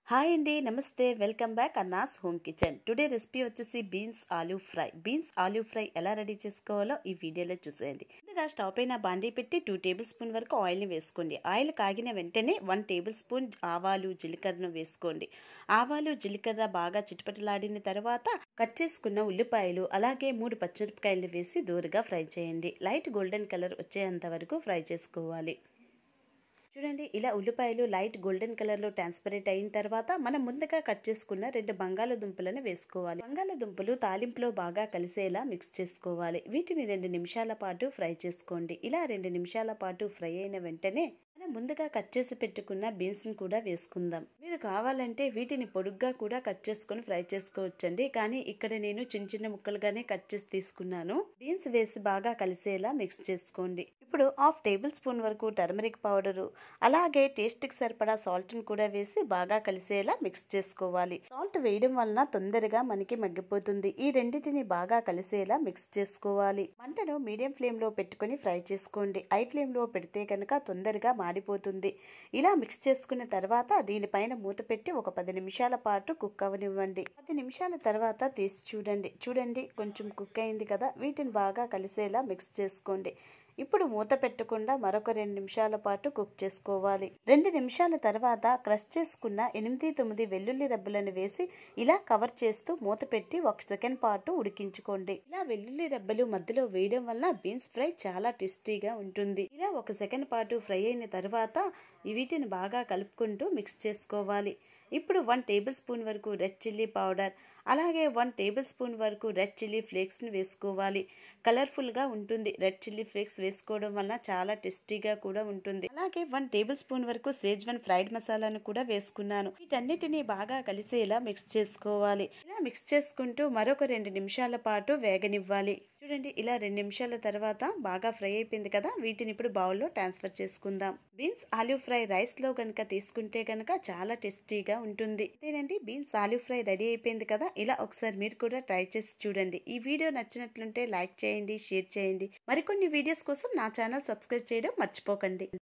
hi అండి నమస్తే welcome back Anna's home kitchen today recipe వచ్చేసి beans aloo fry beans aloo fry ఎలా రెడీ చేసుకోవాలో ఈ వీడియోలో చూసేయండి ముందుగా స్టవ్ పైన బాండీ పెట్టి టూ టేబుల్ స్పూన్ వరకు ఆయిల్ని వేసుకోండి ఆయిల్ కాగిన వెంటనే వన్ టేబుల్ స్పూన్ ఆవాలు జీలకర్రను వేసుకోండి ఆవాలు జీలకర్ర బాగా చిటపటలాడిన తర్వాత కట్ చేసుకున్న ఉల్లిపాయలు అలాగే మూడు పచ్చిమిరపకాయలు వేసి దూరగా ఫ్రై చేయండి లైట్ గోల్డెన్ కలర్ వచ్చేంత వరకు ఫ్రై చేసుకోవాలి చూడండి ఇలా ఉల్లిపాయలు లైట్ గోల్డెన్ కలర్లో ట్రాన్స్పరెంట్ అయిన తర్వాత మనం ముందుగా కట్ చేసుకున్న రెండు బంగాళదుంపలను వేసుకోవాలి బంగాళదుంపలు తాలింపులో బాగా కలిసేలా మిక్స్ చేసుకోవాలి వీటిని రెండు నిమిషాల పాటు ఫ్రై చేసుకోండి ఇలా రెండు నిమిషాల పాటు ఫ్రై అయిన వెంటనే మనం ముందుగా కట్ చేసి పెట్టుకున్న బీన్స్ని కూడా వేసుకుందాం మీరు కావాలంటే వీటిని పొడుగ్గా కూడా కట్ చేసుకొని ఫ్రై చేసుకోవచ్చండి కానీ ఇక్కడ నేను చిన్న చిన్న ముక్కలుగానే కట్ చేసి తీసుకున్నాను బీన్స్ వేసి బాగా కలిసేలా మిక్స్ చేసుకోండి ఇప్పుడు హాఫ్ టేబుల్ స్పూన్ వరకు టర్మరిక్ పౌడరు అలాగే టేస్ట్కి సరిపడా సాల్ట్ని కూడా వేసి బాగా కలిసేలా మిక్స్ చేసుకోవాలి సాల్ట్ వేయడం వలన తొందరగా మనకి మగ్గిపోతుంది ఈ రెండింటిని బాగా కలిసేలా మిక్స్ చేసుకోవాలి మంటను మీడియం ఫ్లేమ్లో పెట్టుకొని ఫ్రై చేసుకోండి హై ఫ్లేమ్లో పెడితే కనుక తొందరగా మాడిపోతుంది ఇలా మిక్స్ చేసుకున్న తర్వాత దీనిపైన మూత పెట్టి ఒక పది నిమిషాల పాటు కుక్ అవనివ్వండి పది నిమిషాల తర్వాత తీసి చూడండి చూడండి కొంచెం కుక్ అయింది కదా వీటిని బాగా కలిసేలా మిక్స్ చేసుకోండి ఇప్పుడు మూత పెట్టకుండా మరొక రెండు నిమిషాల పాటు కుక్ చేసుకోవాలి రెండు నిమిషాల తర్వాత క్రష్ చేసుకున్న ఎనిమిది తొమ్మిది వెల్లుల్లి రెబ్బలను వేసి ఇలా కవర్ చేస్తూ మూత పెట్టి ఒక సెకండ్ పాటు ఉడికించుకోండి ఇలా వెల్లుల్లి రెబ్బలు మధ్యలో వేయడం వల్ల బీన్స్ ఫ్రై చాలా టేస్టీగా ఉంటుంది ఇలా ఒక సెకండ్ పాటు ఫ్రై అయిన తర్వాత వీటిని బాగా కలుపుకుంటూ మిక్స్ చేసుకోవాలి ఇప్పుడు వన్ టేబుల్ స్పూన్ వరకు రెడ్ చిల్లీ పౌడర్ అలాగే వన్ టేబుల్ స్పూన్ వరకు రెడ్ చిల్లీ ఫ్లేక్స్ని వేసుకోవాలి కలర్ఫుల్గా ఉంటుంది రెడ్ చిల్లీ ఫ్లేక్స్ వేసుకోవడం వల్ల చాలా టేస్టీగా కూడా ఉంటుంది అలాగే వన్ టేబుల్ స్పూన్ వరకు సేజ్ వన్ ఫ్రైడ్ మసాలాను కూడా వేసుకున్నాను వీటన్నిటిని బాగా కలిసేలా మిక్స్ చేసుకోవాలి ఇలా మిక్స్ చేసుకుంటూ మరొక రెండు నిమిషాల పాటు వేగనివ్వాలి చూడండి ఇలా రెండు నిమిషాల తర్వాత బాగా ఫ్రై అయిపోయింది కదా వీటిని ఇప్పుడు బౌల్లో ట్రాన్స్ఫర్ చేసుకుందాం బీన్స్ ఆలూ ఫ్రై రైస్ లో కనుక తీసుకుంటే కనుక చాలా టేస్టీగా ఉంటుంది అంతేనండి బీన్స్ ఆలూ ఫ్రై రెడీ అయిపోయింది కదా ఇలా ఒకసారి మీరు కూడా ట్రై చేసి చూడండి ఈ వీడియో నచ్చినట్లుంటే లైక్ చేయండి షేర్ చేయండి మరికొన్ని వీడియోస్ కోసం నా ఛానల్ సబ్స్క్రైబ్ చేయడం మర్చిపోకండి